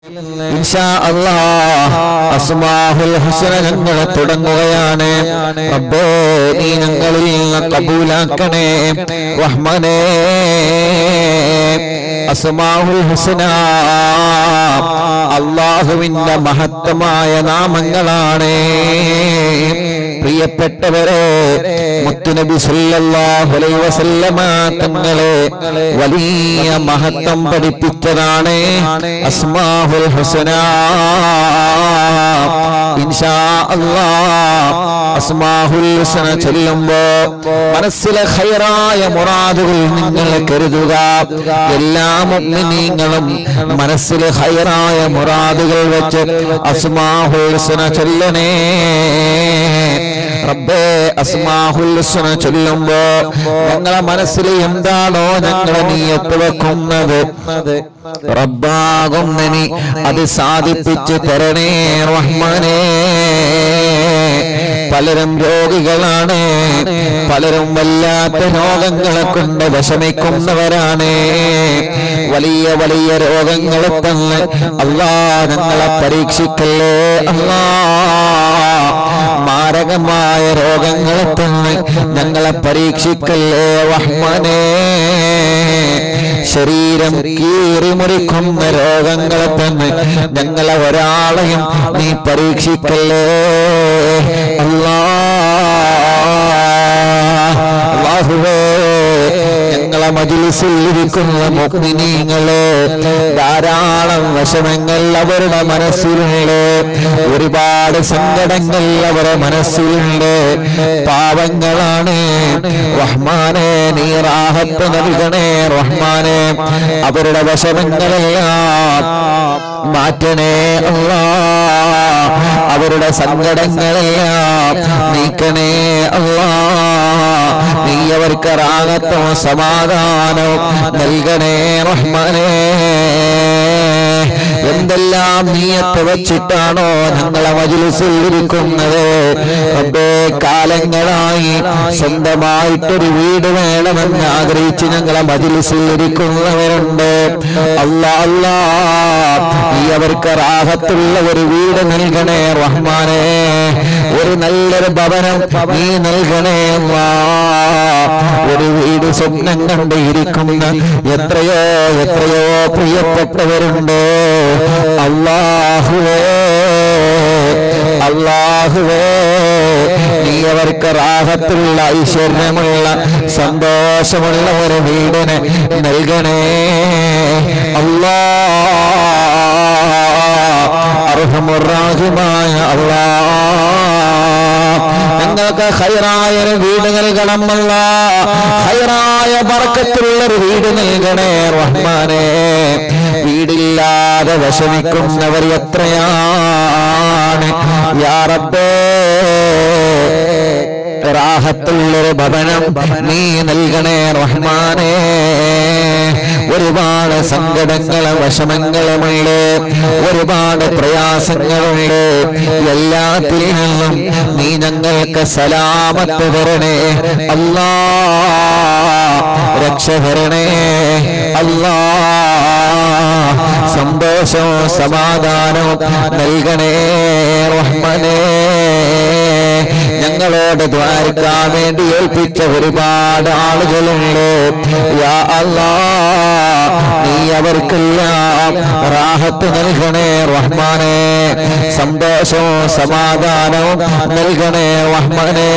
ഇൻഷാ അല്ലാഹ് അസ്മാഹുൽ ഹുസ്ന ഞങ്ങൾ തുടങ്ങുകയാണ് റബ്ബേ നീ ഞങ്ങളിൽ നിന്ന് കബൂലാക്കണേ റഹ്മാനേ അസ്മാഹുൽ ഹുസ്ന അള്ളാഹുവിന്റെ മഹത്തമായ നാമങ്ങളാണ് പ്രിയപ്പെട്ടവരെ മുത്തുനബി സല്ലല്ലാഹു അലൈഹി വസല്ലമ തങ്ങളെ വലിയ മഹത്വം പഠിപ്പിച്ചതാണ് അസ്മാഹുൽ ഹുസ്ന ഇൻഷാ അല്ലാഹ് അസ്മാഹുൽ ഹുസ്ന ചൊല്ലുമ്പോ മനസ്സിലെ ഖൈറായ മുറാദുകൾ നിങ്ങൾ കരുതുക എല്ലാ മുഅ്മിനീങ്ങളും മനസ്സിൽ ഖൈറായ മുറാദുകൾ വെച്ച് അസ്മാഹുൽ ഹുസ്ന ചൊല്ലണേ റബ്ബേ അസ്മാഹുൽ ഹുസ്ന ചൊല്ലുമ്പോ ഞങ്ങളെ മനസ്സിൽ എന്താണോ ഞങ്ങളെ നീയത്ത് വെക്കുന്നത് റബ്ബാകുന്ന നീ അത് സാധിപ്പിച്ച് തരണേ റഹ്മാനേ പലരും രോഗികളാണ് പലരും വല്ലാത്ത രോഗങ്ങളെ കൊണ്ട് വിഷമിക്കുന്നവരാണ് വലിയ വലിയ രോഗങ്ങളെ തന്ന് അല്ലാ ഞങ്ങളെ പരീക്ഷിക്കല്ലേ അല്ലാ മാരകമായ രോഗങ്ങളെ തന്ന് ഞങ്ങളെ പരീക്ഷിക്കല്ലേ റഹ്മാനേ ശരീരം കീറി മുറിക്കുന്ന രോഗങ്ങളെ തന്നെ ഞങ്ങളെ ഒരാളെയും നീ പരീക്ഷിക്കല്ലേ അല്ലാ അല്ലാഹുവേ ഞങ്ങളെ മജിലിസിൽ ഇരിക്കുന്ന മുഗ്മിനീങ്ങളെ ധാരാളം വിഷമങ്ങൾ അവരുടെ മനസ്സിലുണ്ട് ഒരുപാട് സങ്കടങ്ങൾ അവരുടെ മനസ്സിലുണ്ട് പാവങ്ങളാണ് റഹ്മാനെ നീ റാഹത്ത് നൽകണേ റഹ്മാനെ അവരുടെ വിഷമങ്ങളെല്ലാം മാറ്റണേ അല്ലാ അവരുടെ സങ്കടങ്ങളെല്ലാം നീക്കണേ അല്ലാ നീ അവർക്ക് റാഗത്തോ സമാധാനവും നൽകണേ റഹ്മാനേ എന്തെല്ലാം നീയത്ത് വെച്ചിട്ടാണോ ഞങ്ങളെ മജിലിസിൽ ഇരിക്കുന്നത് റബ്ബേ കാലങ്ങളായി സ്വന്തമായിട്ടൊരു വീട് വേണമെന്ന് ആഗ്രഹിച്ച് ഞങ്ങളെ മജിലിസിൽ ഇരിക്കുന്നവരുണ്ട് അല്ലാ അല്ലാ നീ അവർക്ക് റാഹത്തുള്ള ഒരു വീട് നൽകണേ റഹ്മാനെ ഒരു നല്ലൊരു ഭവനം നീ നൽകണേ അല്ലാ ഒരു വീട് സ്വപ്നം കണ്ട് ഇരിക്കുന്ന എത്രയോ എത്രയോ പ്രിയപ്പെട്ടവരുണ്ട് അള്ളാഹുവേ അള്ളാഹുവേ നീ അവർക്ക് റാഹത്തുള്ള ഐശ്വര്യമുള്ള സന്തോഷമുള്ള ഒരു വീടിന് നൽകണേ അല്ലാ അർഹമുറാഹിമായ അല്ലാ ഞങ്ങൾക്ക് ഹൈറായ ഒരു വീട് നൽകണമല്ല ഹൈറായ ബർക്കത്തിലുള്ള ഒരു വീട് നൽകണേ റഹ്മാനെ വീടില്ലാതെ വിഷമിക്കുന്നവർ എത്രയാണ് യാ റബ്ബേ റാഹത്തുള്ളൊരു ഭവനം നീ നൽകണേ റഹ്മാനേ ഒരുപാട് സങ്കടങ്ങളും വിഷമങ്ങളുമുണ്ട് ഒരുപാട് പ്രയാസങ്ങളുണ്ട് എല്ലാത്തിൽ നിന്നും നീ ഞങ്ങൾക്ക് സലാമത്ത് തരണേ അല്ലാ രക്ഷ തരണേ അല്ലാ സന്തോഷവും സമാധാനവും നൽകണേ റഹ്മനേ ഞങ്ങളോട് ദ്വാരിക്കാൻ വേണ്ടി ഏൽപ്പിച്ച ഒരുപാട് ആളുകളുണ്ട് യാ അല്ലാ നീ അവർക്കെല്ലാം റാഹത്ത് നൽകണേ റഹ്മാനെ സന്തോഷവും സമാധാനവും നൽകണേ റഹ്മാനെ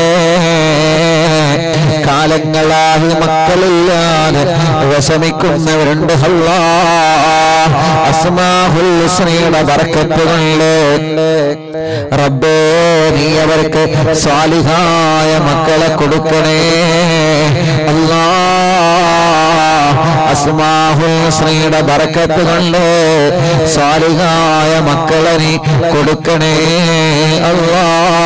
കാലങ്ങളായി മക്കളില്ലാതെ വിഷമിക്കുന്നവരുണ്ട് അല്ലാ അസ്മാഹുൽ ഹുസ്നയുടെ ബർക്കത്തുകൊണ്ട് റബ്ബേ നീ അവർക്ക് സ്വാലിഹായ മക്കളെ കൊടുക്കണേ അല്ലാ അസ്മാഹുൽ ഹുസ്നയുടെ ബർക്കത്ത് കൊണ്ട് സ്വാലിഹായ മക്കളെ നീ കൊടുക്കണേ അല്ലാ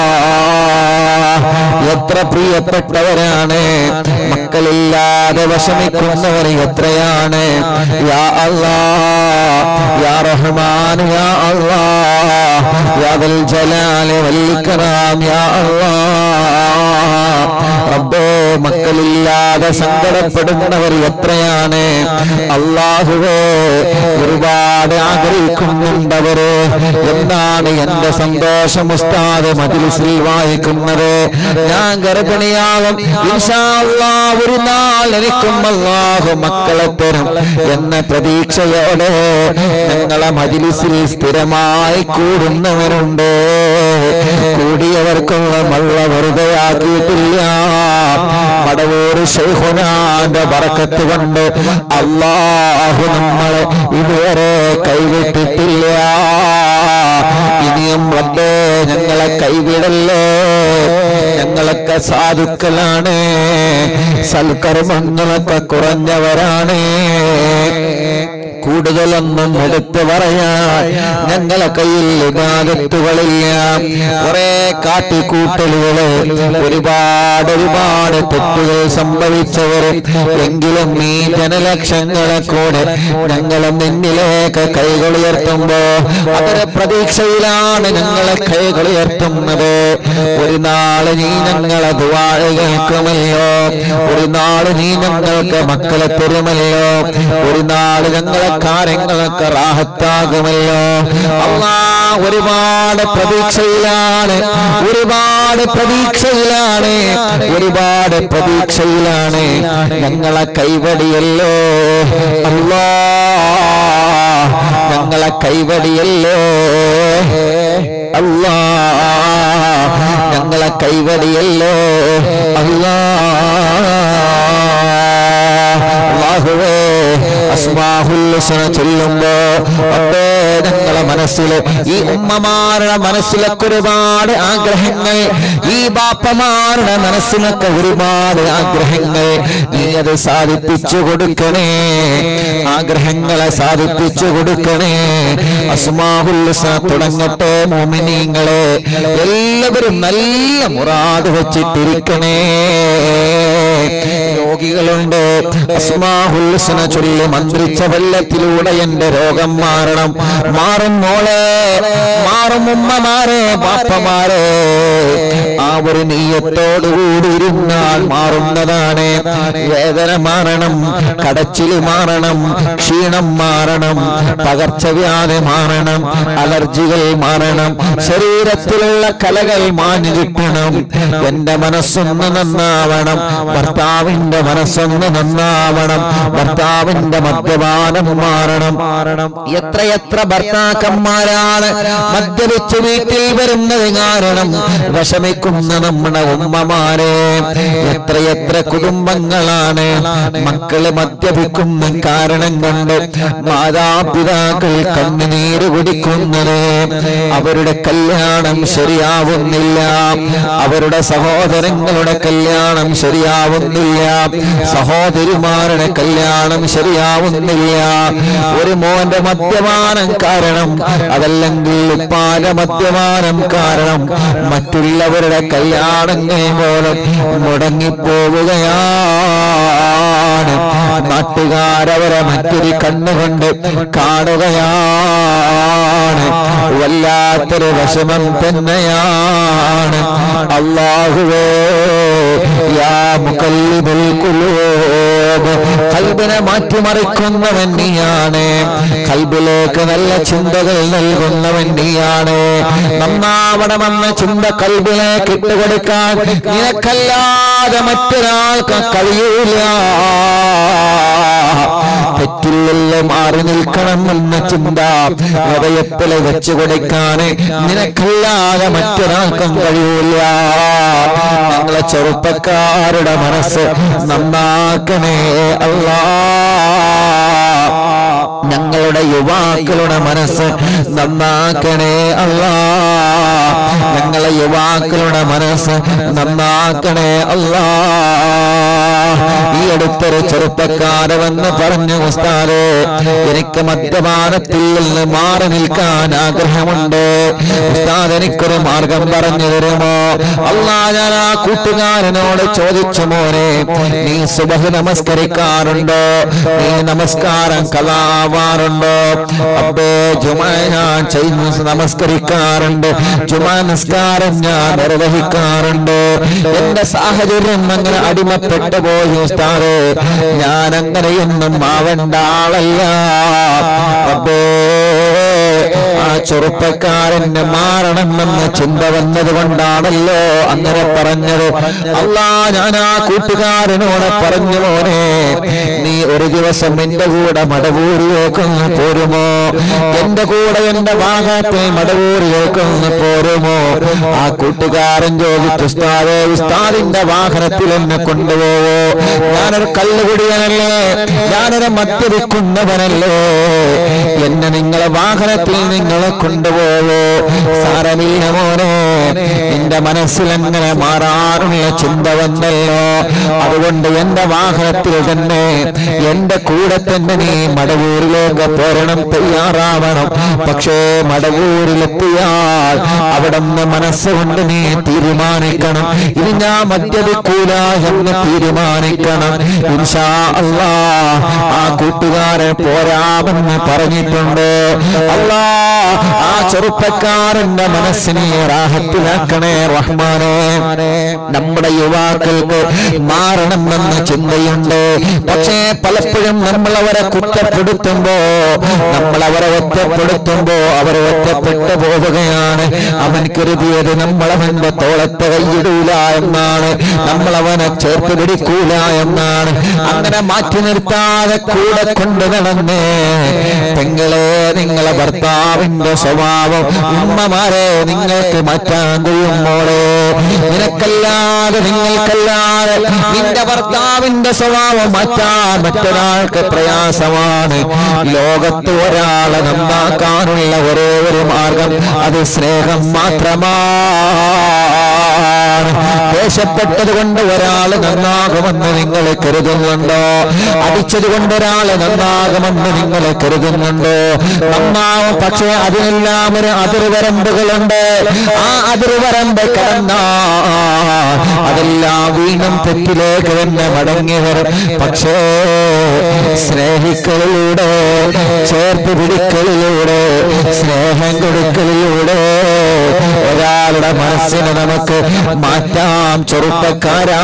എത്ര പ്രിയപ്പെട്ടവരാണ് മക്കളില്ലാതെ വിഷമിക്കുന്നവർ എത്രയാണ് യാ അല്ലാ യാ റഹ്മാൻ യാ അല്ലാ യാ ദൽ ജലാൽ വൽ ഇക്റാം യാ അല്ലാ റബ്ബേ മക്കളില്ലാതെ സങ്കടപ്പെടുന്നവർ എത്രയാണ് അള്ളാഹുവേ ഒരുപാട് ആഗ്രഹിക്കുന്നുണ്ടവര് എന്താണ് എന്റെ സന്തോഷം ഉസ്താദ് മജിലിസിൽ വായിക്കുന്നത് ഞാൻ ഗർഭിണിയാകും ഇൻഷാ അല്ലാഹ് ഒരു നാൾ എനിക്കും അള്ളാഹു മക്കളെ തരും എന്ന പ്രതീക്ഷയോടെ ഞങ്ങളെ മജിലിസിൽ സ്ഥിരമായി കൂടുന്നവരുണ്ട് കൂടിയവർക്കുള്ള മള്ള വെറുതെ ആക്കിയിട്ടില്ല മടവൂർ ഷെയ്ഖുനാന്റെ ബറക്കത്ത് കൊണ്ട് അള്ളാഹു നമ്മളെ ഇതുവരെ കൈവിട്ടിട്ടില്ല ഇനിയും റബ്ബേ ഞങ്ങളെ കൈവിടല്ലേ ഞങ്ങളൊക്കെ സാധുക്കളാണ് സൽക്കർമ്മങ്ങളൊക്കെ കുറഞ്ഞവരാണ് കൂടുതലൊന്നും എടുത്തു പറയാൻ ഞങ്ങളെ കയ്യിൽ ഇബാദത്തുകളില്ല കുറെ കാട്ടിക്കൂട്ടലുകള് ഒരുപാട് ഒരുപാട് തെറ്റുകൾ സംഭവിച്ചവരും എങ്കിലും ഈ ജനലക്ഷങ്ങളെ കൂടെ ഞങ്ങളും നിന്നിലേക്ക് കൈകൾ ഉയർത്തുമ്പോ അവരെ പ്രതീക്ഷയിലാണ് ഞങ്ങളെ കൈകൾ ഉയർത്തുന്നത് ഒരു നാള് നീ ഞങ്ങളെ ദുവാഴ കേൾക്കുമല്ലോ ഒരു നാള് നീ ഞങ്ങൾക്ക് മക്കളെ തരുമല്ലോ ഒരു നാള് ഞങ്ങളെ കാര്യങ്ങളൊക്കെ റാഹത്താകുമല്ലോ അള്ളാ ഒരുപാട് പ്രതീക്ഷയിലാണ് ഒരുപാട് പ്രതീക്ഷയിലാണ് ഒരുപാട് പ്രതീക്ഷയിലാണ് ഞങ്ങളെ കൈവടിയല്ലോ അല്ലാ ഞങ്ങളെ കൈവടിയല്ലോ അല്ലാ ഞങ്ങളെ കൈവടിയല്ലോ അല്ലാ അല്ലാഹുവേ അസ്മാഹുൽ ഹുസ്ന ചൊല്ലുമ്പോ അപ്പേ ഞങ്ങളെ മനസ്സില് ഈ ഉമ്മമാരുടെ മനസ്സിലൊക്കെ ഒരുപാട് ആഗ്രഹങ്ങൾ ഈ ബാപ്പമാരുടെ മനസ്സിലൊക്കെ ഒരുപാട് ആഗ്രഹങ്ങൾ നീ അത് സാധിപ്പിച്ചു കൊടുക്കണേ ആഗ്രഹങ്ങളെ സാധിപ്പിച്ചു കൊടുക്കണേ അസ്മാഹുൽ ഹുസ്ന തുടങ്ങട്ടെ മോമിനീങ്ങളെ എല്ലാവരും നല്ല മുറാദ് വെച്ചിട്ടിരിക്കണേ രോഗികളുണ്ട് അസ്മാഹുൽ ഹുസ്ന ചൊല്ലി മന്ത്രിച്ച വെള്ളത്തിലൂടെ എന്റെ രോഗം മാറണം മാറും മോളെ മാറും ഉമ്മമാരെ ബാപ്പമാരെ ആ ഒരു നീയത്തോടുകൂടി ഇരുന്നാൽ മാറുന്നതാണ് വേദന മാറണം കടച്ചില് മാറണം ക്ഷീണം മാറണം പകർച്ചവ്യാധി മാറണം അലർജികൾ മാറണം ശരീരത്തിലുള്ള കലകൾ മാഞ്ഞു കിട്ടണം എന്റെ മനസ്സൊന്ന് നന്നാവണം ഭർത്താവിന്റെ മനസ്സൊന്ന് നന്നാവണം ഭർത്താവിന്റെ മദ്യപാനം മാറണം മാറണം എത്രയെത്ര ഭർത്താക്കന്മാരാണ് മദ്യപിച്ച് വീട്ടിൽ വരുന്നത് കാരണം വിഷമിക്കുന്ന നമ്മുടെ ഉമ്മമാരെ എത്രയെത്ര കുടുംബങ്ങളാണ് മക്കള് മദ്യപിക്കുന്ന കാരണം കൊണ്ട് മാതാപിതാക്കൾ കണ്ണുനീര് കുടിക്കുന്നത് അവരുടെ കല്യാണം ശരിയാവുന്നില്ല അവരുടെ സഹോദരങ്ങളുടെ കല്യാണം ശരിയാവുന്നില്ല സഹോദരിമാരുടെ കല്യാണം ശരിയാവുന്നില്ല ഒരു മോന്റെ മദ്യപാനം കാരണം അതല്ലെങ്കിൽ ഉപ്പാന്റെ മദ്യപാനം കാരണം മറ്റുള്ളവരുടെ കല്യാണങ്ങൾ പോലും മുടങ്ങിപ്പോവുകയാണ് നാട്ടുകാരവരെ മറ്റൊരു കണ്ണുകൊണ്ട് കാണുകയാണ് വല്ലാത്തൊരു വിഷമം തന്നെയാണ് അള്ളാഹുവേ യാ മുക്കല്ലിബുൽ ഖുലൂബ് കൽബിനെ മാറ്റിമറിക്കുന്നവൻ നീയാണ് കൽബിലേക്ക് നല്ല ചിന്തകൾ നൽകുന്നവൻ നീയാണ് നന്നാവണമെന്ന ചിന്ത കൽബിലേക്ക് ഇട്ടുകൊടുക്കാൻ നിനക്കല്ലാതെ മറ്റൊരാൾക്ക് കഴിയൂല തെറ്റില്ലല്ലോ മാറി നിൽക്കണം എന്ന ചിന്ത ഹൃദയത്തില് വെച്ചു കൊടുക്കാൻ നിനക്കല്ലാതെ മറ്റൊരാൾക്കും കഴിയൂല ഞങ്ങളെ ചെറുപ്പക്കാരുടെ മനസ്സ് നന്നാക്കണേ അല്ലാ ഞങ്ങളുടെ യുവാക്കളുടെ മനസ്സ് നന്നാക്കണേ അല്ലാ ഞങ്ങളെ യുവാക്കളുടെ മനസ്സ് നന്നാക്കണേ അല്ലാ ഈ അടുത്തൊരു ചെറുപ്പക്കാരവെന്ന് പറഞ്ഞു ഉസ്താദേ എനിക്ക് മദ്യപാനത്തിൽ നിന്ന് മാറി നിൽക്കാൻ ആഗ്രഹമുണ്ട് ഉസ്താദ് എനിക്കൊരു മാർഗം പറഞ്ഞു തരുമോ അല്ലാ ഞാൻ ആ കൂട്ടുകാരനോട് ചോദിച്ചു മോനെ നീ സുബഹ് നമസ്കരിക്കാറുണ്ടോ നീ നമസ്കാരം കലാവാറുണ്ടോ അബ്ബേ ജുമ ഞാൻ ചെയ്യുന്ന നമസ്കരിക്കാറുണ്ട് ജുമ ജുമാ നിസ്കാരം ഞാൻ നിർവഹിക്കാറുണ്ട് എന്റെ സാഹചര്യം അങ്ങനെ അടിമപ്പെട്ടു പോയി ഉസ്താദേ ഞാൻ അങ്ങനെയൊന്നും ആവേണ്ട ആളല്ല റബ്ബേ ആ ചെറുപ്പക്കാരന് മാറണമെന്ന് ചിന്ത വന്നത് കൊണ്ടാണല്ലോ അങ്ങനെ പറഞ്ഞത് അല്ലാ ഞാൻ ആ കൂട്ടുകാരനോട് പറഞ്ഞു മോനെ നീ ഒരു ദിവസം എന്റെ കൂടെ മടവൂരിലേക്കൊന്ന് പോരുമോ എന്റെ കൂടെ എന്റെ ഭാഗത്തെ മടവൂരിലേക്കൊന്ന് പോരുമോ ആ കൂട്ടുകാരൻ ചോദിച്ചു ഉസ്താദേ ഉസ്താദിന്റെ വാഹനത്തിൽ എന്നെ കൊണ്ടുപോവോ ഞാനൊരു കല്ലുകുടിയനല്ലേ ഞാനൊരു മദ്യപിക്കുന്നവനല്ലേ എന്നെ നിങ്ങളെ വാഹനത്തിൽ നിങ്ങളെ കൊണ്ടുപോവോ സാരമില്ല മോനെ നിന്റെ മനസ്സിൽ എങ്ങനെ മാറാറുള്ള ചിന്ത വന്നല്ലോ അതുകൊണ്ട് എന്റെ വാഹനത്തിൽ തന്നെ എന്റെ കൂടെ തന്നെ നീ മടവൂരിലേക്ക് പോരണം തയ്യാറാവണം പക്ഷേ മടവൂരിലെത്തിയാൽ അവിടെ നിന്ന് മനസ്സുകൊണ്ട് നീ തീരുമാനിക്കണം ഇനി ഞാൻ മദ്യപിക്കൂല എന്ന് തീരുമാനിക്കണം ഇൻഷാ അല്ലാ ആ കൂട്ടുകാരൻ പോരാമെന്ന് പറഞ്ഞിട്ടുണ്ട് അല്ലാ ആ ചെറുപ്പക്കാരന്റെ മനസ്സിനെ റാഹത്തിലാക്കണേ റഹ്മാനെ നമ്മുടെ യുവാക്കൾക്ക് മാറണമെന്ന ചിന്തയുണ്ട് പക്ഷേ പലപ്പോഴും നമ്മൾ അവരെ കുറ്റപ്പെടുത്തുമ്പോ നമ്മൾ അവരെ ഒറ്റപ്പെടുത്തുമ്പോ അവരെ ഒറ്റപ്പെട്ടു പോവുകയാണ് അവൻ കരുതിയത് നമ്മളവന്റെ തോളത്ത് കൈയിടൂല എന്നാണ് നമ്മൾ അവനെ ചേർത്ത് പിടിക്കൂല എന്നാണ് അങ്ങനെ മാറ്റി നിർത്താതെ കൂടെ കൊണ്ടു നടന്നേ പെങ്ങളെ നിങ്ങളെ ഭർത്താവിന്റെ സ്വഭാവം ഉമ്മമാരെ നിങ്ങൾക്ക് മാറ്റാൻ കഴിയും മോളെ നിനക്കല്ലാതെ നിങ്ങൾക്കല്ലാതെ നിന്റെ ഭർത്താവിന്റെ സ്വഭാവം മാറ്റാൻ മറ്റൊരാൾക്ക് പ്രയാസമാണ് ലോകത്ത് ഒരാളെ നന്നാക്കാനുള്ള ഒരേ ഒരു മാർഗം അത് സ്നേഹം മാത്രമാണ് ദേഷ്യപ്പെട്ടത് കൊണ്ട് ഒരാൾ നന്നാകുമെന്ന് നിങ്ങൾ കരുതുന്നുണ്ടോ അടിച്ചത് കൊണ്ട് ഒരാൾ നന്നാകുമെന്ന് നിങ്ങൾ കരുതുന്നുണ്ടോ നന്നാവും പക്ഷേ അതിനെല്ലാം ഒരു അതിർവരമ്പുകളുണ്ട് ആ അതിർവരമ്പ് കടന്ന അതെല്ലാം വീണ്ടും തെറ്റിലേക്ക് തന്നെ മടങ്ങി വരും പക്ഷേ സ്നേഹിക്കലിലൂടെ ചേർത്ത് പിടിക്കലിലൂടെ സ്നേഹം കൊടുക്കലിലൂടെ ഒരാളുടെ മനസ്സിനെ നമുക്ക് മാറ്റാം ചെറുപ്പക്കാരാ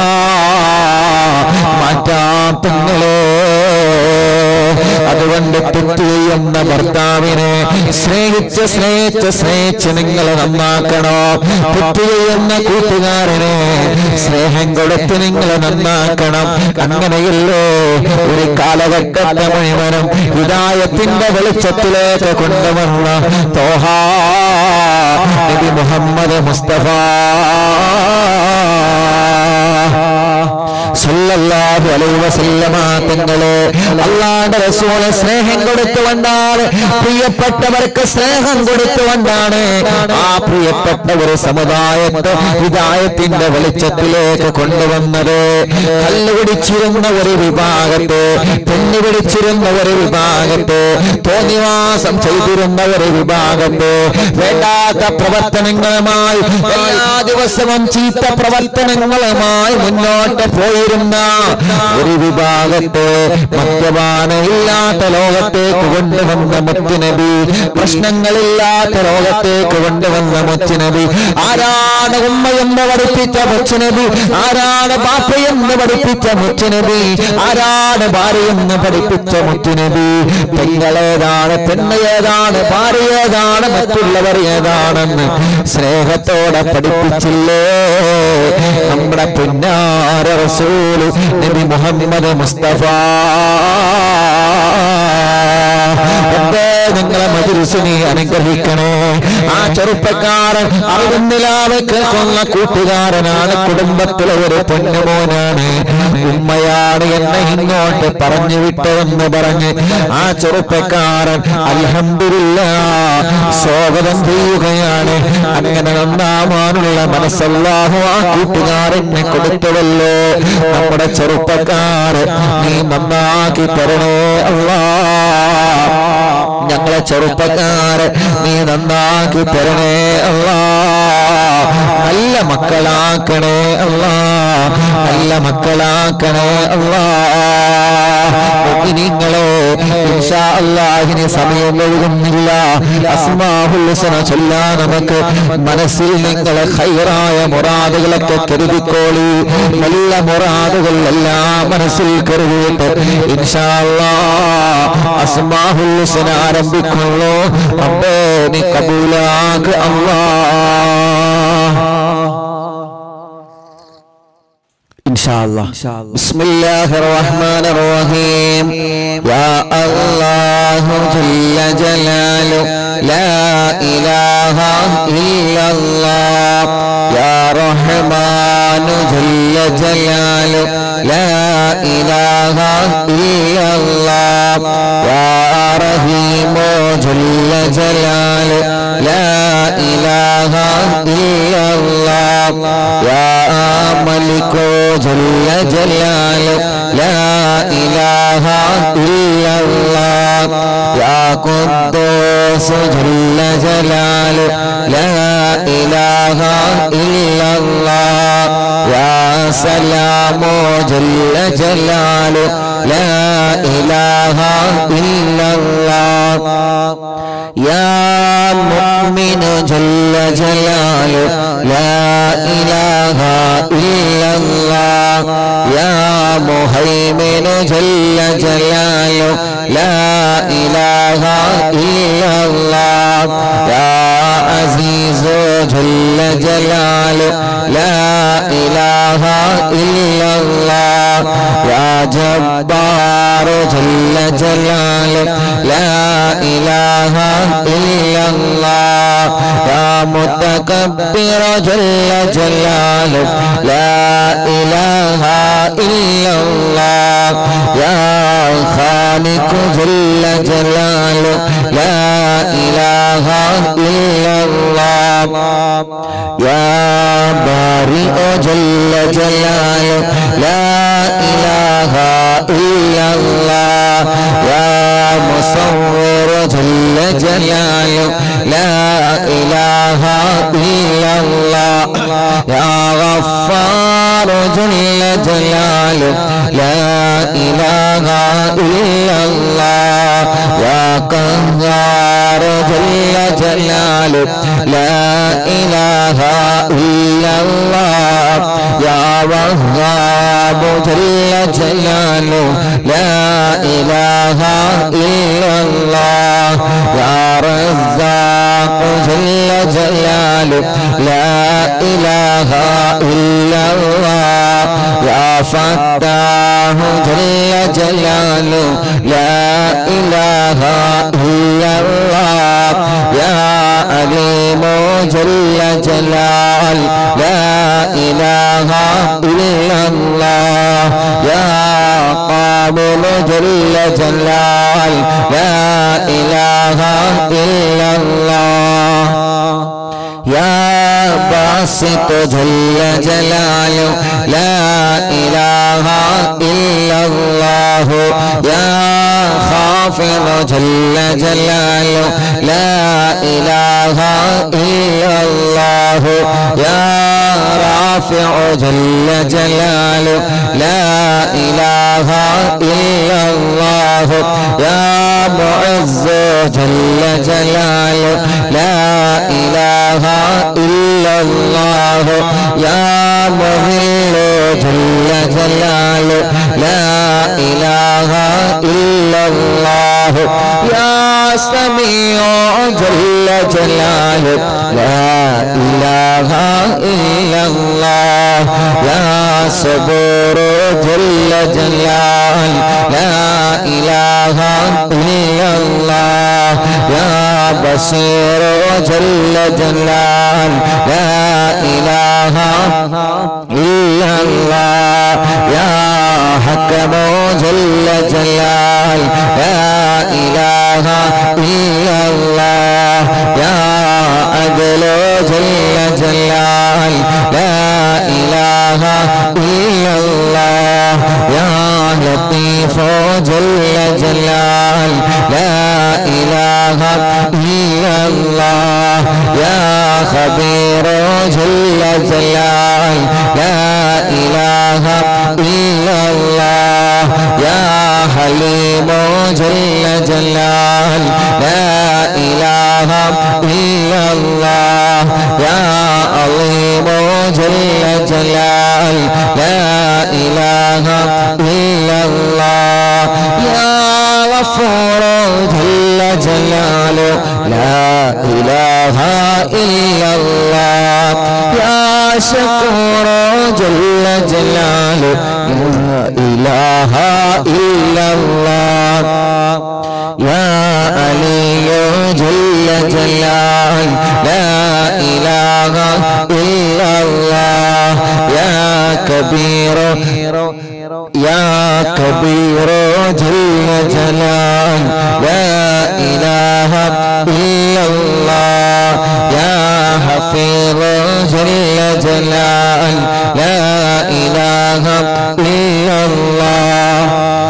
മാറ്റാം പെങ്ങളെ അതുകൊണ്ട് തെറ്റ് ചെയ്യുന്ന ഭർത്താവിനെ സ്നേഹിച്ച് സ്നേഹിച്ച് സ്നേഹിച്ച് നിങ്ങൾ നന്നാക്കണോ തെറ്റ് ചെയ്യുന്ന കൂട്ടുകാരനെ സ്നേഹം കൊടുത്ത് നിങ്ങൾ നന്നാക്കണം അങ്ങനെയല്ലേ ഒരു കാലഘട്ടത്തെ മുഴുവനും ഹിദായത്തിന്റെ വെളിച്ചത്തിലേക്ക് കൊണ്ടുവന്ന തോഹ നബി മുഹമ്മദ് മുസ്തഫ സല്ലല്ലാഹു അലൈഹി വസല്ലമ തങ്ങളെ അള്ളാഹുവിന്റെ റസൂലെ സ്നേഹം കൊടുത്തുകൊണ്ടാണ് പ്രിയപ്പെട്ടവർക്ക് സ്നേഹം കൊടുത്തുകൊണ്ടാണ് ആ പ്രിയപ്പെട്ട ഒരു സമുദായത്തെ ഹിദായത്തിന്റെ വെളിച്ചത്തിലേക്ക് കൊണ്ടുവന്നത് കല്ലുപിടിച്ചിരുന്ന ഒരു വിഭാഗത്തെ പെണ്ണു പിടിച്ചിരുന്ന ഒരു വിഭാഗത്തെ തോന്നിവാസം ചെയ്തിരുന്ന ഒരു വിഭാഗത്തെ വേണ്ടാത്ത പ്രവർത്തനങ്ങളുമായി എല്ലാ ദിവസവും ചീത്ത പ്രവർത്തനങ്ങളുമായി മുന്നോട്ട് പോയിരുന്ന ഒരു വിഭാഗത്തെ മദ്യപാനമില്ലാത്ത ലോകത്തേക്ക് കൊണ്ടുവന്ന മുത്തുനബി പ്രശ്നങ്ങളില്ലാത്ത ലോകത്തേക്ക് കൊണ്ടുവന്ന മുത്തുനബി ആരാണ് ഉമ്മയെന്ന് പഠിപ്പിച്ച മുച്ചുനബി ആരാണ് ബാപ്പയെന്ന് പഠിപ്പിച്ച മുച്ചുനബി ആരാണ് ഭാര്യയെന്ന് പഠിപ്പിച്ച മുത്തുനബി പെങ്ങളേതാണ് പെണ്ണ് ഏതാണ് ഭാര്യ ഏതാണ് മറ്റുള്ളവർ ഏതാണെന്ന് സ്നേഹത്തോടെ പഠിപ്പിച്ചില്ലേ നമ്മുടെ പുന്നാര റസൂല് നബി മുഹമ്മദ് മുസ്തഫ എന്തേ നിങ്ങളെ മജിലിസിനെ അനുഗ്രഹിക്കണേ ആ ചെറുപ്പക്കാരൻ അറിവുന്നിലാവ് കേൾക്കുന്ന കൂട്ടുകാരനാണ് കുടുംബത്തിലെ ഒരു പൊന്നുമോനാണ് ഉമ്മയാണ് എന്നെ ഇങ്ങോട്ട് പറഞ്ഞു വിട്ടതെന്ന് പറഞ്ഞ് ആ ചെറുപ്പക്കാരൻ അൽഹംദുലില്ല സ്വാഗതം ചെയ്യുകയാണ് അങ്ങനെ നന്നാവാനുള്ള മനസ്സല്ലാഹു ആ കൂട്ടുകാരനെ കൊടുത്തുവല്ലോ നമ്മുടെ ചെറുപ്പക്കാരൻ നീ നന്നാക്കി തരണേ അല്ലാ ഞങ്ങളെ ചെറുപ്പക്കാരെ നീ നന്നാക്കി തരണേ അല്ലാ നല്ല മക്കളാക്കണേ അല്ലാ നല്ല മക്കളാക്കണേ അല്ലാ മുഅ്മിനീങ്ങളെ ഇൻഷാ അല്ലാഹിന് സമയം എഴുതുന്നില്ല അസ്മാഹുൽ ഹുസ്ന ചൊല്ലാൻ നമുക്ക് മനസ്സിൽ നിങ്ങളെ ഖൈറായ മുറാദുകളൊക്കെ കരുതിക്കോളി നല്ല മുറാദുകൾ എല്ലാം മനസ്സിൽ കരുതിയിട്ട് ഇൻഷാ അല്ലാ അസ്മാഹുൽ ഹുസ്ന ആരംഭിക്കുന്നു റബ്ബേ നീ കബൂലാക്ക് അല്ലാ إن شاء الله بسم الله الرحمن الرحيم يا الله جل جلاله لا إله إلا الله يا رحمن جل جلاله لا إله إلا الله يا رحيم جل جلاله لا إله إلا الله يا ملك جل جلاله لا إله إلا الله يا قدوس جل جلاله لا إله إلا الله يا سلام جل جلاله لا إله إلا الله يا مؤمن جل جلاله لا إله إلا الله يا مهيمن جل جلاله لا إله إلا الله يا عزيز جل جلاله لا إله إلا الله يا جبار جل جلاله لا إله إلا الله يا متكبر جل جلاله لا إله إلا الله يا خالق جل جلاله لا إله إلا الله يا بارئ جل جلاله لا إله إلا الله يا مصور جل جلاله لا إله إلا الله يا غفار جل جلاله لا إله إلا الله يا قهار جل جلاله لا إله إلا الله يا وهاب جل جلاله لا إله إلا الله يا رزاق جل جلاله لا إله إلا الله يا فتاه جل جلاله لا إله إلا الله يا عليم جل جلال لا إله إلا الله يا قابل جل جلال لا إله إلا الله يا باسط جل جلاله لا إله إلا الله يا خافض جل جلاله لا إله إلا الله يا رافع جل جلاله لا إله إلا الله يا معز جل جلاله لا إله إلا الله يا مذل جل جلاله لا إله إلا الله يا سميع جل جلاله لا إله إلا الله يا صبور جل جلاله لا إله إلا الله يا بصير جل جلاله لا إله إلا الله يا حكم جل جلال لا إله إلا الله يا عدل جل جلال لا إله إلا الله يا لطيف جل جلال لا إله إلا الله يا خبير جل جلال لا إله إلا الله يا حليم جل جلال لا إله إلا الله يا عظيم جل جلال لا إله إلا الله يا غفور جل جلاله لا إله إلا الله يا شكور جل جلاله لا إله إلا الله يا علي جل جلال لا إله إلا الله يا كبير يا كبير جل جلال لا إله إلا الله يا حفيظ جل جلال لا إله إلا الله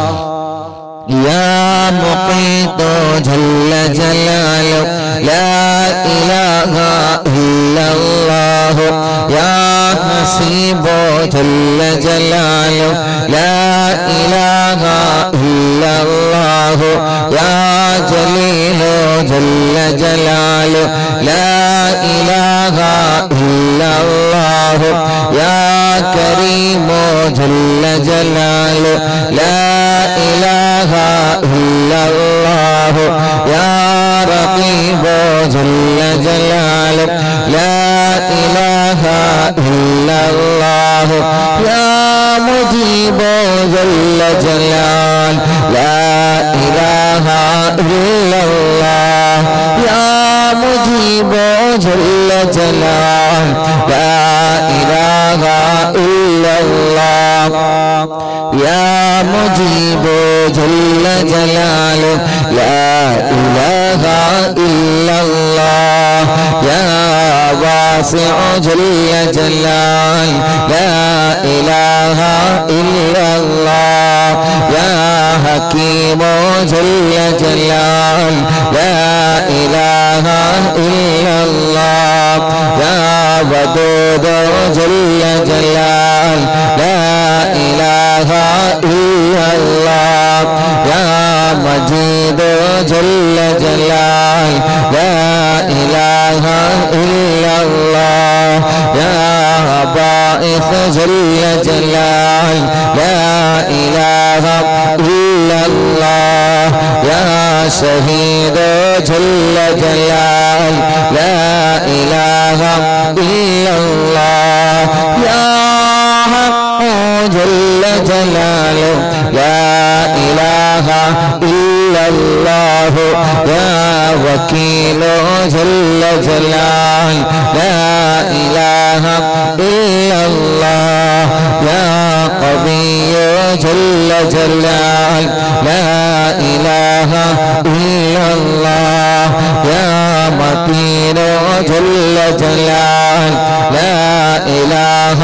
يا مقيت جل جلاله لا إله إلا الله يا حسيب جل جلاله لا إله إلا الله يا جليل جل جلاله لا إله إلا الله يا كريم جل جلاله لا إله إلا الله يا رقيب جل جلاله لا إله إلا الله يا مجيب جل جلال لا إله إلا الله يا مجيب جل جلال لا إله إلا الله يا مجيب جل جلاله لا إله إلا الله يا واسع جل جلال لا إله إلا الله يا حكيم جل جلال لا إله إلا الله يا ودود جل جلال لا إله إلا الله يا مجيد جل جلال لا إله إلا الله يا باعث جل جلال لا إله إلا الله يا شهيد جل جلال لا إله إلا الله يا حق جل جلاله لا إله إلا الله يا وكيل جل جلال لا إله إلا الله يا قوي جل جلال لا إله إلا الله يا متين جل جلال لا إله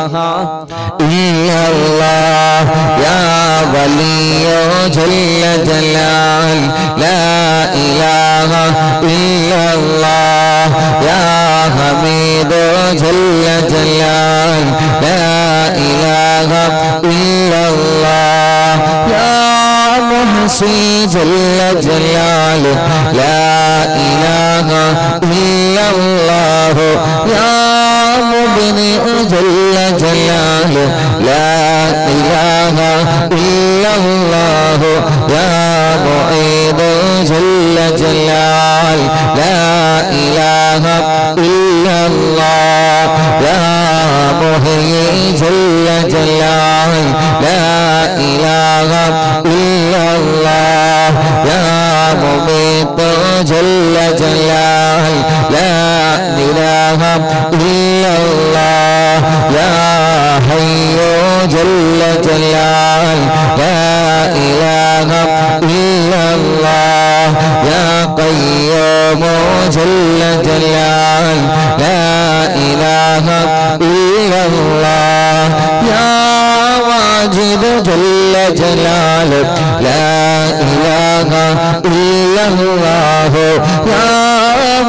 إلا الله يا ولي جل جلال لا إله إلا الله يا حميد جل جلال لا إله إلا الله يا محصي جل جلاله لا إله إلا الله يا مبدئ جل جلاله لا إله إلا الله يا معيد جل جلال لا إله إلا الله يا محيي جل جلال لا إله إلا الله يا مميت جل جلال لا إله إلا الله يا حي جل جلال لا إله إلا الله يا قيوم جل جلال لا إله إلا الله يا واجد جل جلاله لا إله إلا الله يا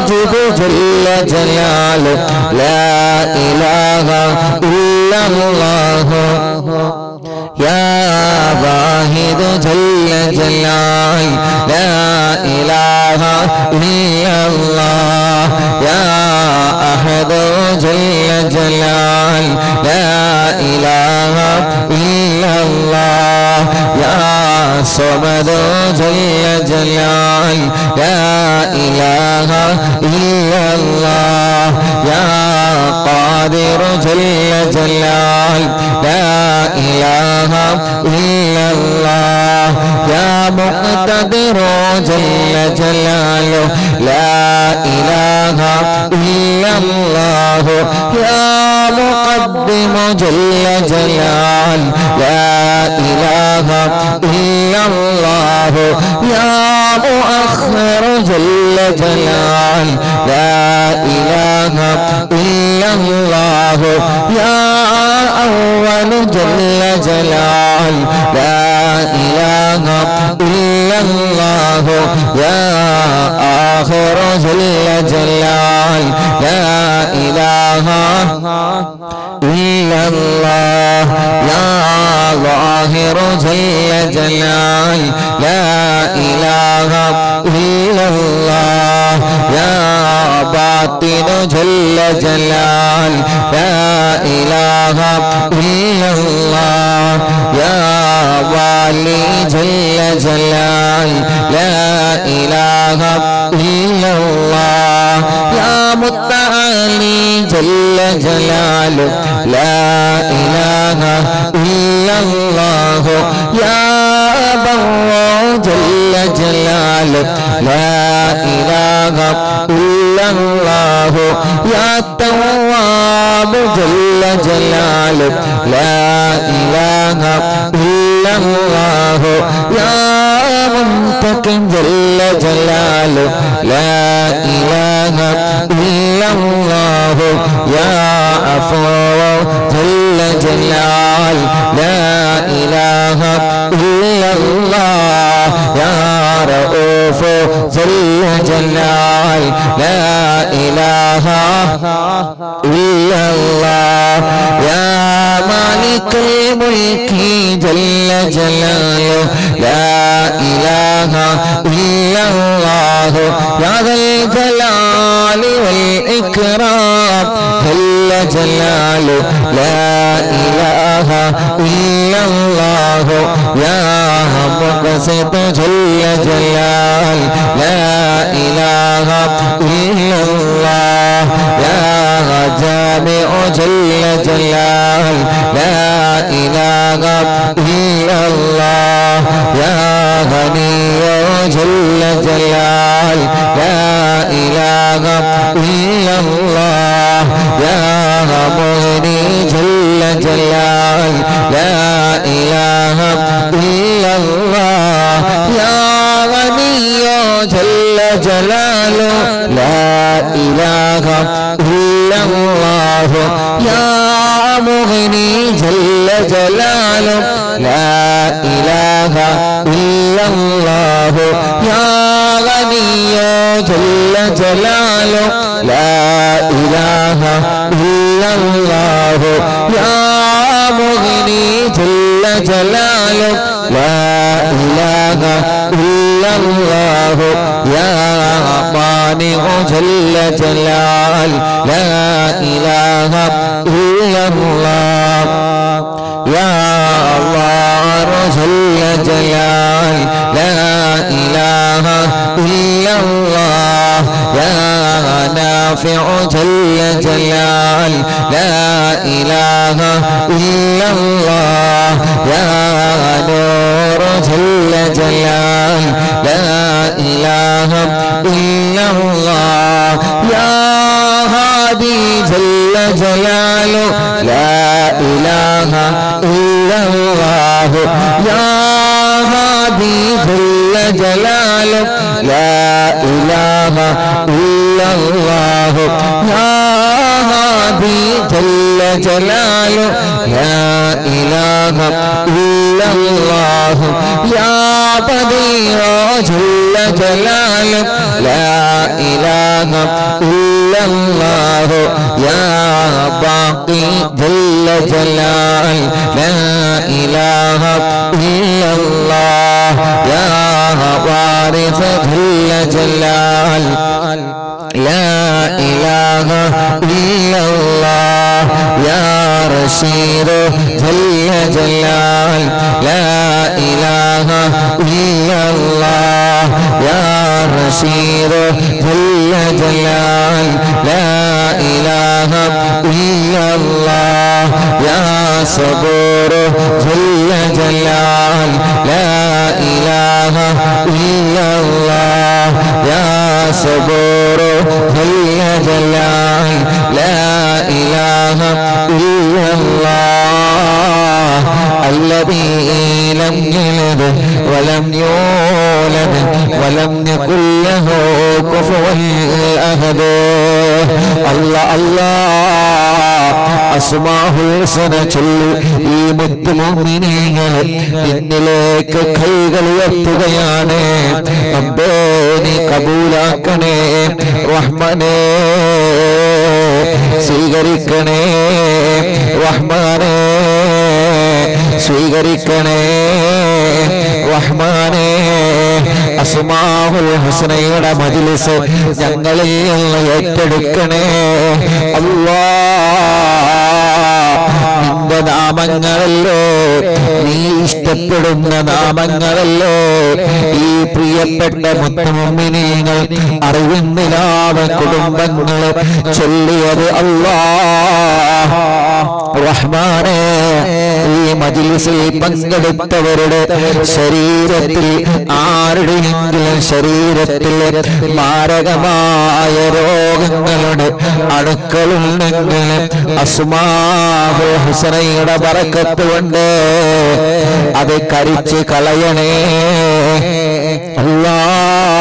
واجد جل جلاله لا إله إلا الله يا واحد جل جلال لا إله إلا الله يا أحد جل جلال لا إله إلا الله يا صمد جل جلال لا إله إلا الله يا قادر جل جلال لا إله إلا الله يا مقتدر جل جلاله لا إله إلا الله يا مقدم جل جلال لا إله إلا الله يا مؤخر جل جلال لا إله إلا الله يا أول جل جلال لا إله إلا الله يا آخر جل جلال لا إله إلا الله يا ظاهر جل جلال لا إله إلا الله يا باطن جل جلال لا إله إلا الله يا والي جل جلال لا إله إلا الله يا متعالي جل جلاله لا إله إلا الله يا بر جل جلاله لا إله إلا الله يا تواب جل جلاله لا إله إلا الله يا منتقم جل جلاله لا إله إلا الله يا عفو جل جلال لا إله إلا الله يا رؤوف جل جلال لا إله إلا الله يا مالك الملك جل جلاله لا إله إلا الله يا ذا الجلال والإكرام جل جلاله لا إله إلا الله يا مقسط جل جلال لا إله إلا الله يا جامع جل جلال لا إله إلا الله يا غني جل جلال لا إله إلا الله يا مغني جل جلال لا إله إلا الله يا غني جل جلاله لا إله إلا الله يا مغني جل جلاله لا إله إلا الله يا غني جل جلاله لا إله إلا الله يا مغني جل جلاله لا إله إلا الله يا مانع جل جلال لا إله إلا الله يا الله جل جلال لا إله إلا الله يا نافع جل جلال لا إله إلا الله يا نور جل جلال لا إله إلا الله يا هادي جل جلاله لا إله إلا الله يا هادي جل جلاله لا إله إلا الله يا هادي جل جلاله لا إله إلا إلا الله يا بديع جل جلاله لا إله إلا الله يا باقي جل جلال لا إله إلا الله يا وارث جل جلال لا إله إلا الله يا رشيد جل جلال لا إله إلا الله يا رشيد جل جلال لا إله إلا الله يا صبور جل جلال لا إله إلا الله يا صبور جل جلال لا إله إلا الله الذي لم يلد ولم يولد ولم يكن له كفوا أحد الله الله അസ്മാഹുൽ ഹുസന ചൊല്ലി ഈ മുത്തുമോമിനികളെ നിന്നിലേക്ക് കൈകൾ ഉയർത്തുകയാണ് അമ്പേ നീ കബൂലാക്കണേ റഹ്മാനേ സ്വീകരിക്കണേ റഹ്മാനേ സ്വീകരിക്കണേ റഹ്മാനേ അസ്മാഹുൽ ഹുസനയുടെ മജിലിസ് ഞങ്ങളിൽ നിന്ന് ഏറ്റെടുക്കണേ അല്ലാ നിന്റെ നാമങ്ങളല്ലോ നീ ഇഷ്ടപ്പെടുന്ന നാമങ്ങളല്ലോ ഈ പ്രിയപ്പെട്ട മുത്തമുമ്മിനീങ്ങൾ അറിവിന്നിലാവ കുടുംബങ്ങള് ചൊല്ലിയത് അല്ലാ റഹ്മാനെ ഈ മജിലിസിൽ പങ്കെടുത്തവരുടെ ശരീരത്തിൽ ആരുടെയെങ്കിലും ശരീരത്തിൽ മാരകമായ രോഗങ്ങളുടെ അണുക്കളുണ്ടെങ്കിൽ അസുമാഹു ഹുസനയുടെ പറക്കത്ത് കൊണ്ട് അത് കരിച്ച് കളയണേ അല്ലാ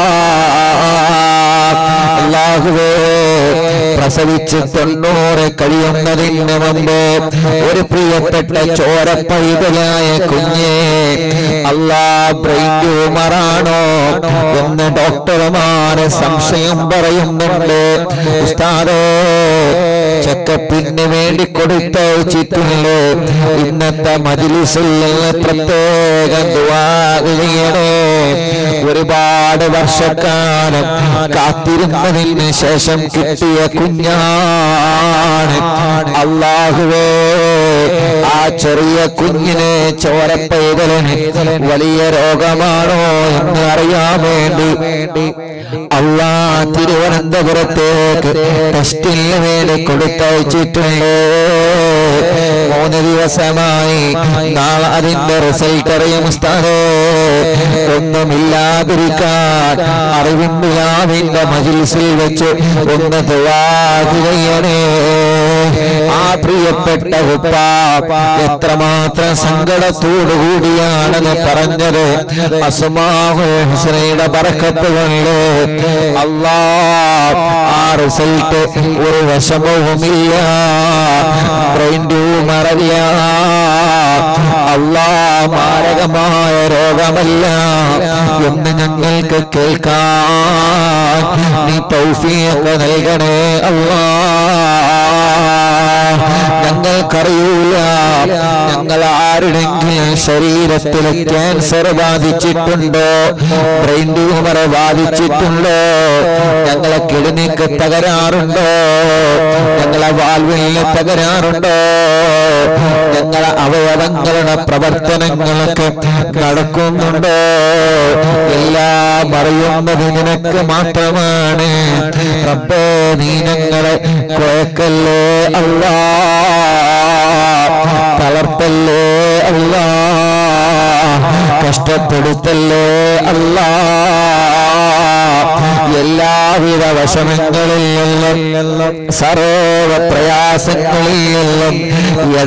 അല്ലാഹുവേ പ്രസവിച്ച് തൊണ്ണൂറ് കഴിയുന്നതിന് മുമ്പ് ഒരു പ്രിയപ്പെട്ട ചോര പൈതലായ കുഞ്ഞെ അല്ലാ ബ്രെയിൻ ട്യൂമറാണോ എന്ന് ഡോക്ടർമാര് സംശയം പറയുന്നുണ്ട് ഉസ്താദേ ചെക്കപ്പിന് വേണ്ടി കൊടുത്തയച്ചിട്ടുണ്ട് ഇന്നത്തെ മജിലിസിൽ നിന്ന് പ്രത്യേക ദുആ ചെയ്യണേ ഒരുപാട് വർഷക്കാലം കാത്തിരുന്നതിന് ശേഷം കിട്ടിയ കുഞ്ഞാണ് അള്ളാഹുവേ ആ ചെറിയ കുഞ്ഞിനെ ചോരപ്പൈതലിന് വലിയ രോഗമാണോ എന്ന് അറിയാൻ വേണ്ടി അള്ളാ തിരുവനന്തപുരത്തേക്ക് ടെസ്റ്റിന് വേണ്ടി കൊടുത്തയച്ചിട്ടുണ്ട് മൂന്ന് ദിവസമായി നാളെ അതിന്റെ റിസൾട്ട് അറിയും ഉസ്താദേ ഒന്നുമില്ലാതിരിക്കാൻ അറിവിന്ദിലാവിന്റെ മജിൽസിൽ വെച്ച് ഒന്ന് ചെയ്യണേ ആ പ്രിയപ്പെട്ട ഉപ്പ എത്രമാത്രം സങ്കടത്തോടു കൂടിയാണെന്ന് പറഞ്ഞത് അസുമാഹു ഹുസനയുടെ പറക്കത്ത് കൊണ്ട് അല്ലാ ആ റിസൾട്ട് ഒരു വിഷമവുമില്ല ബ്രെയിൻ ട്യൂമറല്ല അല്ലാ മാരകമായ രോഗമല്ല എന്ന് ഞങ്ങൾക്ക് കേൾക്കാൻ നീ തൗഫീഖ് നൽകണേ അല്ലാ ഞങ്ങൾക്കറിയൂല ഞങ്ങൾ ആരുടെങ്കിലും ശരീരത്തിൽ ക്യാൻസർ ബാധിച്ചിട്ടുണ്ടോ ബ്രെയിൻ ട്യൂമർ ബാധിച്ചിട്ടുണ്ടോ ഞങ്ങളെ കിഡ്നിക്ക് തകരാറുണ്ടോ ഞങ്ങളെ വാൽവിന് തകരാറുണ്ടോ ഞങ്ങളെ അവയവങ്ങളുടെ പ്രവർത്തനങ്ങളൊക്കെ നടക്കുന്നുണ്ടോ എല്ലാം അറിയുന്നത് നിനക്ക് മാത്രമാണ് റബ്ബേ നീ ഞങ്ങളെ കുഴക്കല്ലേ അല്ലാ തളർത്തല്ലേ അല്ലാ കഷ്ടപ്പെടുത്തല്ലേ അല്ലാ എല്ലാവിധ വശമങ്ങളിൽ നിന്നും സർവ പ്രയാസങ്ങളിൽ നിന്നും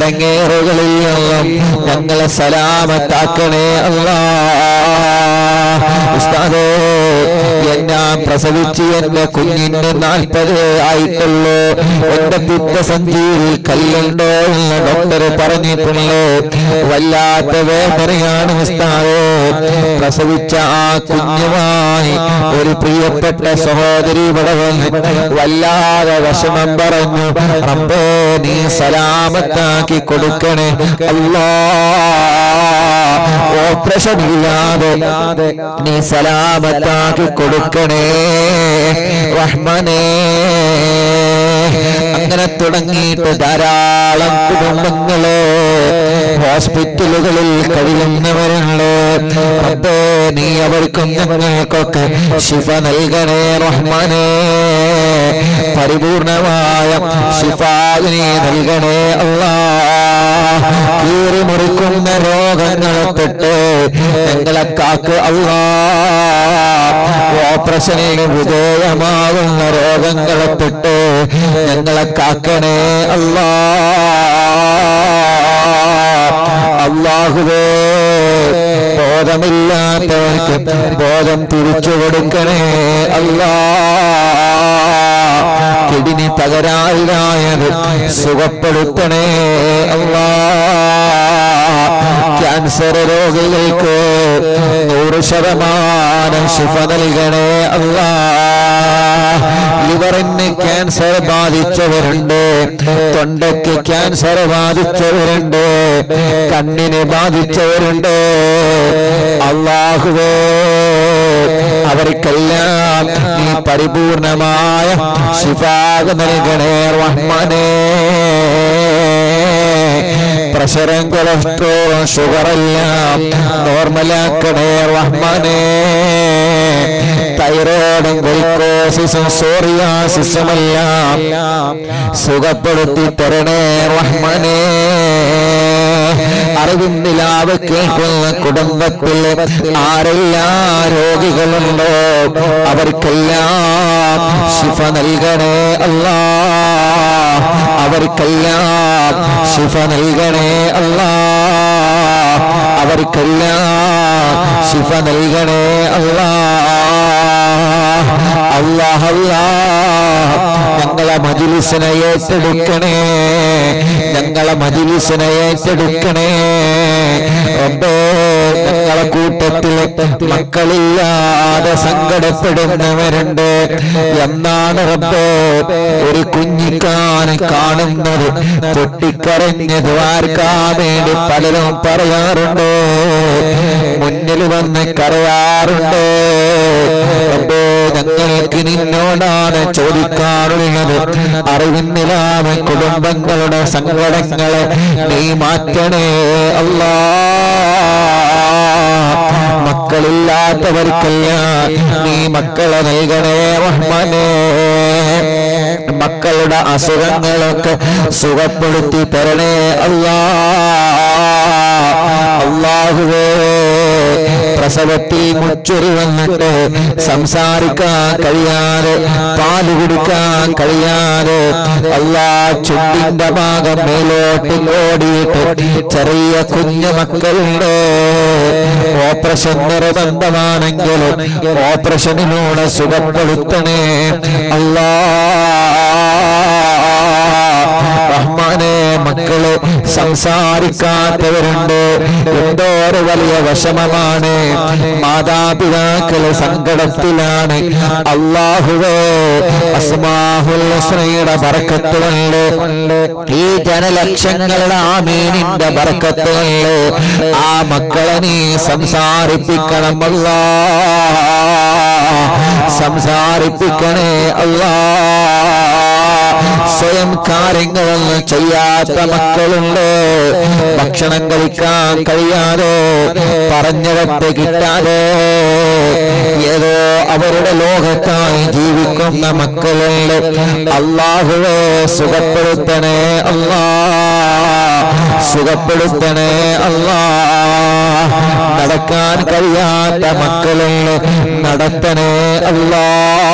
ഇടങ്ങേറുകളിൽ നിന്നും ഞങ്ങളെ സലാമത്താക്കണേ അല്ലാ ഉസ്താദേ ഞാൻ പ്രസവിച്ച് എന്റെ കുഞ്ഞിന്റെ നാൽപ്പത് ആയിട്ടുള്ളൂ എന്റെ പിത്തസന്ധിയിൽ കല്ലുണ്ടോ എന്ന് ഡോക്ടർ പറഞ്ഞിട്ടുള്ളൂ വല്ലാത്ത വേദനയാണ് ഉസ്താദേ പ്രസവിച്ച ആ കുഞ്ഞുമായി ഒരു പ്രിയപ്പെട്ട സഹോദരി ഇവിടെ വന്ന് വല്ലാതെ വിഷമം പറഞ്ഞു റബ്ബേ നീ സലാമത്താക്കി കൊടുക്കണേ അല്ലാ ഓപ്പറേഷൻ ഇല്ലാതെ നീ സലാമത്താക്കി കൊടുക്കണേ റഹ്മനേ അങ്ങനെ തുടങ്ങിയിട്ട് ധാരാളം കുടുംബങ്ങള് ഹോസ്പിറ്റലുകളിൽ കഴിയുന്നവരുണ്ട് റബ്ബേ നീ അവർക്കും ഞങ്ങൾക്കൊക്കെ ശിഫ നൽകണേ റഹ്മാനേ പരിപൂർണമായ ശിഫാവിനെ നൽകണേ അല്ലാ കീറി മുറിക്കുന്ന രോഗങ്ങളെ തൊട്ട് ഞങ്ങളെ കാക്ക് അല്ലാ ഓപ്പറേഷനിൽ വിധേയമാകുന്ന രോഗങ്ങളെ തൊട്ട് ഞങ്ങളെ കാക്കണേ അല്ലാ അള്ളാഹുവേ ബോധമില്ലാത്തവർക്ക് ബോധം തിരിച്ചു കൊടുക്കണേ അല്ലാ കിടിനി തകരാറിലായത് സുഖപ്പെടുത്തണേ അല്ലാ ക്യാൻസർ രോഗികൾക്ക് നൂറ് ശതമാനം ശിഫ നൽകണേ അല്ലാ ലിവറിന് ക്യാൻസർ ബാധിച്ചവരുണ്ട് തൊണ്ടയ്ക്ക് ക്യാൻസർ ബാധിച്ചവരുണ്ട് കണ്ണിന് ബാധിച്ചവരുണ്ട് അള്ളാഹുവേ അവർക്കെല്ലാം നീ പരിപൂർണമായ ശിഫാക നൽകണേ റഹ്മാനേ പ്രഷറും കൊളസ്ട്രോളും ഷുഗറെല്ലാം നോർമലാക്കണേ റഹ്മാനേ തൈറോയിഡും ഗ്ലൂക്കോസിസും സോറിയാസിസുമെല്ലാം സുഖപ്പെടുത്തി തരണേ റഹ്മാനേ അറിവിന്ദിലാവ് കേൾക്കുന്ന കുടുംബത്തിൽ ആരെല്ലാം രോഗികളുണ്ടോ അവർക്കെല്ലാം ശിഫ നൽകണേ അല്ലാ അവർക്കെല്ലാം ശിഫ നൽകണേ അല്ലാ അവർക്കെല്ലാം ശിഫ നൽകണേ അല്ലാ അല്ലാഹ് അല്ലാഹ് ഞങ്ങളെ മജിലിസിനെ ഏറ്റെടുക്കണേ ഞങ്ങളെ മജിലിസിനെ ഏറ്റെടുക്കണേ റബ്ബേ ഞങ്ങളെ കൂട്ടത്തിൽ മക്കളില്ലാതെ സങ്കടപ്പെടുന്നവരുണ്ട് എന്നാണ് റബ്ബേ ഒരു കുഞ്ഞിക്കാന് കാണുന്നത് പൊട്ടിക്കരഞ്ഞത് ആർക്കാ വേണ്ടി പലരും പറയാറുണ്ട് മുന്നിൽ വന്ന് കരയാറുണ്ട് റബ്ബേ ഞങ്ങൾക്ക് നിന്നോടാണ് ചോദിക്കാറുള്ളത് അറിവിന്നിലാമ കുടുംബങ്ങളുടെ സങ്കടങ്ങളെ നീ മാറ്റണേ അല്ലാ മക്കളില്ലാത്തവർക്കെല്ലാം നീ മക്കളെ നൽകണേ റഹ്മാനേ മക്കളുടെ അസുഖങ്ങളൊക്കെ സുഖപ്പെടുത്തി തരണേ അല്ലാ അള്ളാഹുവേ പ്രസവത്തിൽ മുച്ചൊരു വന്നിട്ട് സംസാരിക്കാൻ കഴിയാതെ പാല് കുടിക്കാൻ കഴിയാതെ അല്ലാ ചുണ്ടിന്റെ ഭാഗം മേലോട്ട് ഓടിയിട്ട് ചെറിയ കുഞ്ഞു മക്കളുണ്ട് ഓപ്പറേഷൻ നിർബന്ധമാണെങ്കിലും ഓപ്പറേഷനിലൂടെ സുഖപ്പെടുത്തണേ അല്ലാ റഹ്മാനെ മക്കള് സംസാരിക്കാത്തവരുണ്ട് എന്തോ ഒരു വലിയ വിഷമമാണ് മാതാപിതാക്കള് സങ്കടത്തിലാണ് അള്ളാഹുവേ അസ്മാഹുൽ ഹുസ്നയുടെ ബർക്കത്തുകൊണ്ട് ഈ ജനലക്ഷങ്ങളുടെ ആമീനിന്റെ ബർക്കത്തുകൊണ്ട് ആ മക്കളെ നീ സംസാരിപ്പിക്കണം അല്ലാ സംസാരിപ്പിക്കണേ അല്ലാ സ്വയം കാര്യങ്ങളൊന്നും ചെയ്യാത്ത മക്കളുണ്ട് ഭക്ഷണം കഴിക്കാൻ കഴിയാതെ പറഞ്ഞവത്തെ കിട്ടാതെ ഏതോ അവരുടെ ലോകത്തായി ജീവിക്കുന്ന മക്കളുണ്ട് അള്ളാഹുവെ സുഖപ്പെടുത്തണേ അല്ലാ സുഖപ്പെടുത്തണേ അല്ലാ നടക്കാൻ കഴിയാത്ത മക്കളെ നടത്തണേ അല്ലാ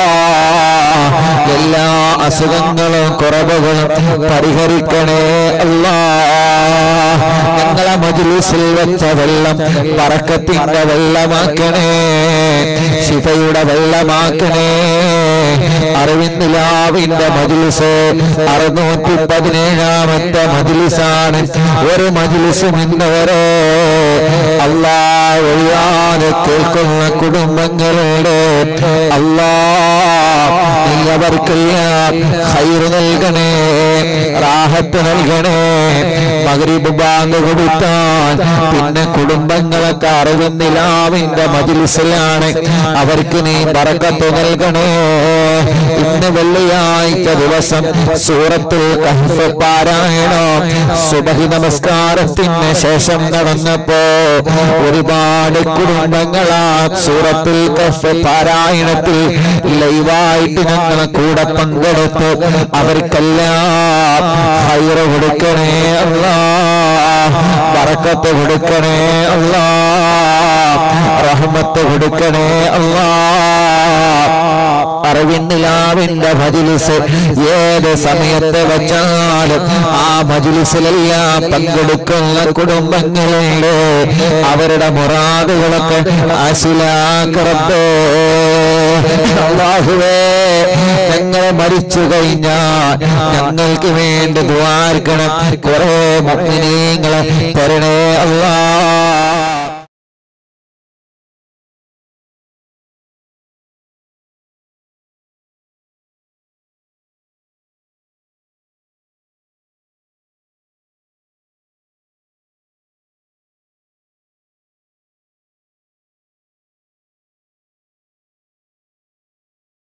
എല്ലാ അസുഖങ്ങളും കുറവുകളും പരിഹരിക്കണേ അല്ലാ ഞങ്ങളെ മജ്ലിസിൽ വെച്ച വെള്ളം പറക്കത്തിന്റെ വെള്ളമാക്കണേ ശിഫയുടെ വെള്ളമാക്കണേ അറിവിന്ദിലാവിന്റെ മജിലിസ് അറുന്നൂറ്റി പതിനേഴാമത്തെ മജിലിസാണ് ഒരു മജിലിസും ഇന്നവരെ അല്ലാ ഒഴിയാതെ കേൾക്കുന്ന കുടുംബങ്ങളുടെ അല്ലാ നീ അവർക്കെല്ലാം ഹൈറ് നൽകണേ റാഹത്ത് നൽകണേ മകരിബ് ബാങ്ക് കൊടുത്താൽ പിന്നെ കുടുംബങ്ങളൊക്കെ അറിവുന്നിലാവിന്റെ മജിലിസിലാണ് അവർക്ക് നീ പറക്കത്ത് നൽകണേ ഇന്ന് വെള്ളിയാഴ്ച ദിവസം സൂറത്തിൽ കഹ്ഫ് പാരായണം സുബഹി നമസ്കാരത്തിന് ശേഷം നടന്നപ്പോ ഒരുപാട് കുടുംബങ്ങളാ സൂറത്തിൽ കഹ്ഫ് പാരായണത്തിൽ ലൈവായിട്ട് ഞങ്ങൾ കൂടെ പങ്കെടുത്ത് അവർക്കെല്ലാം ഹൈറ് കൊടുക്കണേ അല്ലാ ബറക്കത്ത് കൊടുക്കണേ അല്ലാ റഹ്മത്ത് കൊടുക്കണേ അല്ലാ അറിവിന്നിലാവിന്റെ മജിലിസ് ഏത് സമയത്ത് വെച്ചാലും ആ മജിലിസിലെല്ലാം പങ്കെടുക്കുന്ന കുടുംബങ്ങളുണ്ട് അവരുടെ മുറാദുകളൊക്കെ അശിലാക്കറബേ അള്ളാഹുവേ ഞങ്ങൾ മരിച്ചു കഴിഞ്ഞാൽ ഞങ്ങൾക്ക് വേണ്ടി ദ്വാർക്കണം കുറെ മുഗ്നീങ്ങളെ തരണേ അല്ലാ